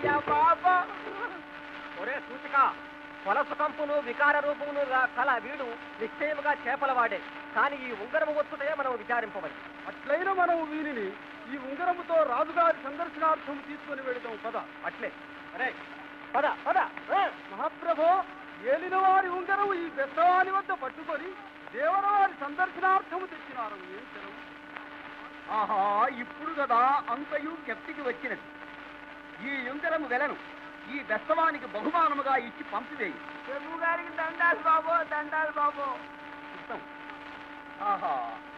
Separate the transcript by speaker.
Speaker 1: అయ్యా బాబా
Speaker 2: ఒరే సూచిక పొలస కంపును వికార రూపమును గా- కల వీడు నిశ్చయముగా చేపలవాడే కానీ ఈ ఉంగరము వచ్చుటే మనం విచారింపవచ్చు
Speaker 1: అట్లయిన మనం వీరిని ఈ ఉంగరముతో రాజుగారి సందర్శనార్థం తీసుకొని వెళదాం పద
Speaker 2: అట్లే అరే పద పద ఆ.
Speaker 1: మహాప్రభో ఏలిన వారి ఉంగరం ఈ బెస్తవాని వద్ద పట్టుకొని దేవరవారి సందర్శనార్థము తెచ్చినారు ఏం తెలవు?
Speaker 3: ఆహా ఇప్పుడు కదా అంతయు కెప్తికి వచ్చినది ఈ ఉంగరము వెలను ఈ బెస్తవానికి బహుమానముగా ఇచ్చి పంపివేయి
Speaker 1: ప్రభు గారికి దండాలు బాబు దండాలు బాబు
Speaker 3: చిత్తం ఆహా